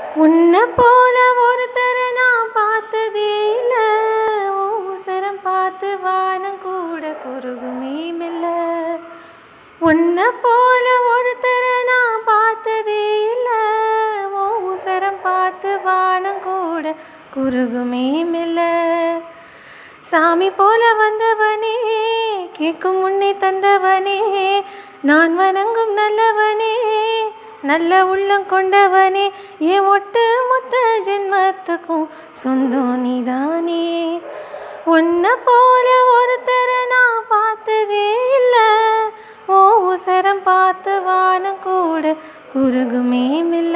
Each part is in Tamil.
உன்னை போல ஒருத்தரை நான் பார்த்ததே இல்லை ஊசரம் பார்த்து வானம் கூட குறுகுமே மெல்ல உன்னை போல ஒருத்தரை நான் பார்த்ததே இல்லை ஊசரம் பார்த்து வானம் கூட குறுகுமே மெல்ல சாமி போல வந்தவனே கேட்கும் முன்னே தந்தவனே நான் வணங்கும் நல்லவனே நல்ல உள்ளம் கொண்டவனே என் ஒட்டு மொத்த ஜென்மத்துக்கும் சொந்தம் நீதானே உன்னை போல ஒருத்தரை நான் பார்த்ததே இல்லை ஓ உசரம் பார்த்து வானம் கூட குறுகுமே மில்ல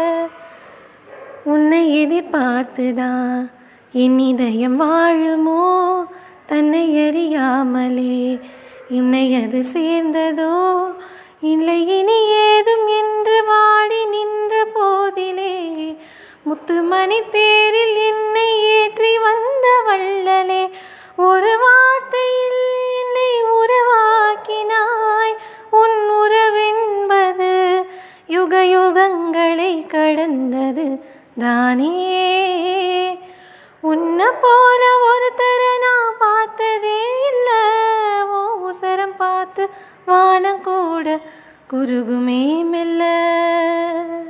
உன்னை எதிர்பார்த்துதான் என் இதயம் வாழுமோ தன்னை அறியாமலே என்னை அது சேர்ந்ததோ இல்லை இனி ஏதும் என்று வாடி நின்ற போதிலே முத்துமணி தேரில் என்னை ஏற்றி வந்த வள்ளலே ஒரு வார்த்தையில் என்னை உறவாக்கினாய் உன் உறவென்பது யுக யுகங்களை கடந்தது தானே உன்னை போல ஒருத்தரை நான் பார்த்ததே இல்லை ஓ உசரம் பார்த்து வானம் கூட குறுகுமே மெல்ல